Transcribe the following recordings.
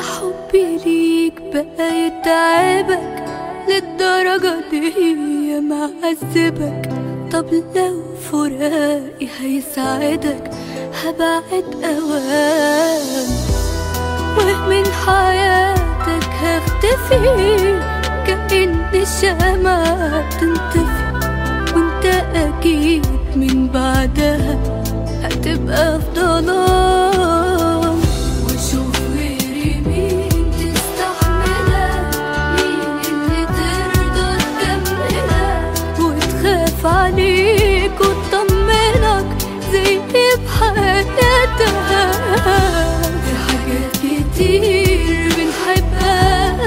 حبي ليك بقى يتعبك للدرجة دي معذبك طب لو فراقي هيساعدك هبعد أوام ومن حياتك هختفي كأن الشمعة بتنطفي وانت أكيد من بعدها هتبقى في ظلام وشوف غيري مين تستحملها مين اللي ترضى تكملها وتخاف عليك وتطمنك زي بحياتها في حاجات كتير بنحبها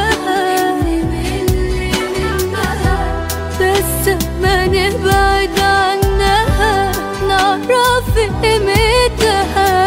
بس ما نبعد عنها نعرف قيمتها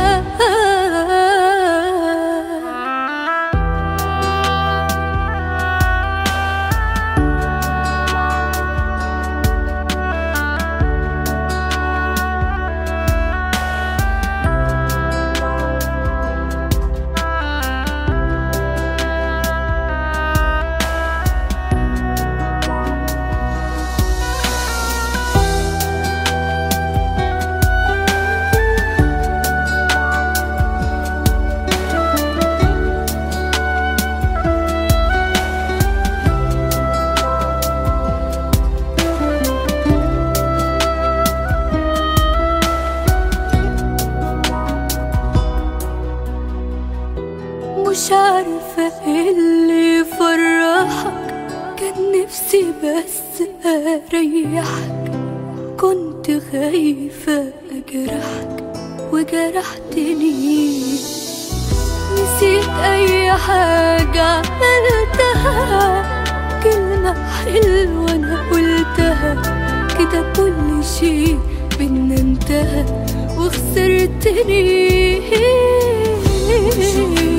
مش عارفة ايه اللي يفرحك كان نفسي بس اريحك كنت خايفة اجرحك وجرحتني نسيت اي حاجة عملتها كلمة حلوة انا قلتها كده كل شيء بينا انتهى وخسرتني